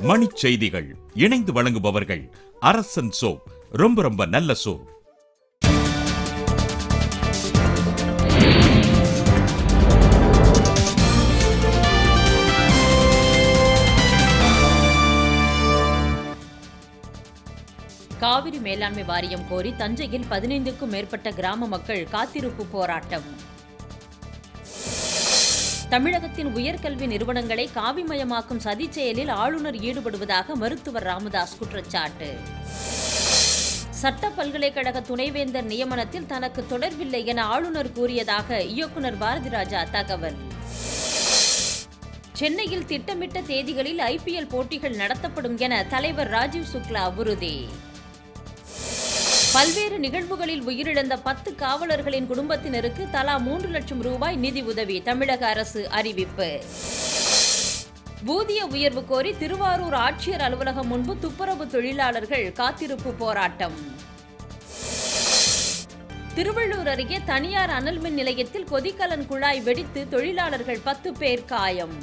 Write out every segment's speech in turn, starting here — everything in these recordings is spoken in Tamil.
மணிச் செய்திகள் இணைந்து வழங்குபவர்கள் அரசன் சோப் ரொம்ப ரொம்ப நல்ல சோப் காவிரி மேலாண்மை வாரியம் கோரி தஞ்சையில் பதினைந்துக்கும் மேற்பட்ட கிராம மக்கள் காத்திருப்பு போராட்டம் தமிழகத்தின் உயர்கல்வி நிறுவனங்களை காவிமயமாக்கும் சதிச் செயலில் ஆளுநர் ஈடுபடுவதாக மருத்துவர் ராமதாஸ் குற்றச்சாட்டு சட்ட பல்கலைக்கழக துணைவேந்தர் நியமனத்தில் தனக்கு தொடர்பில்லை என ஆளுநர் கூறியதாக இயக்குனர் பாரதி ராஜா தகவல் சென்னையில் திட்டமிட்ட தேதிகளில் ஐபிஎல் போட்டிகள் நடத்தப்படும் என தலைவர் ராஜீவ் சுக்லா உறுதி பல்வேறு நிகழ்வுகளில் உயிரிழந்த பத்து காவலர்களின் குடும்பத்தினருக்கு தலா மூன்று லட்சம் ரூபாய் நிதி உதவி தமிழக அரசு அறிவிப்பு ஊதிய உயர்வு கோரி திருவாரூர் ஆட்சியர் அலுவலகம் முன்பு துப்புரவு தொழிலாளர்கள் காத்திருப்பு போராட்டம் திருவள்ளூர் அருகே தனியார் அனல் மின் நிலையத்தில் கொதிக்கலன் குழாய் வெடித்து தொழிலாளர்கள் பத்து பேர் காயம்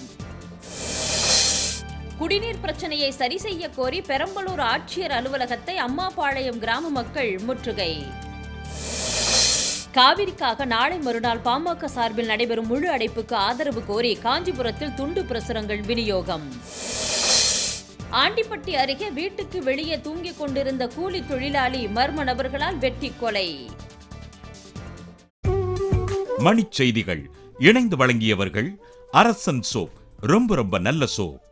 குடிநீர் பிரச்சனையை சரி செய்ய கோரி பெரம்பலூர் ஆட்சியர் அலுவலகத்தை அம்மாபாளையம் கிராம மக்கள் முற்றுகை காவிரிக்காக நாளை மறுநாள் பாமக சார்பில் நடைபெறும் முழு அடைப்புக்கு ஆதரவு கோரி காஞ்சிபுரத்தில் துண்டு பிரசுரங்கள் விநியோகம் ஆண்டிப்பட்டி அருகே வீட்டுக்கு வெளியே தூங்கிக் கொண்டிருந்த கூலி தொழிலாளி மர்ம நபர்களால் வெட்டி கொலை மணிச் செய்திகள் இணைந்து வழங்கியவர்கள் அரசன் சோப் ரொம்ப ரொம்ப நல்ல சோப்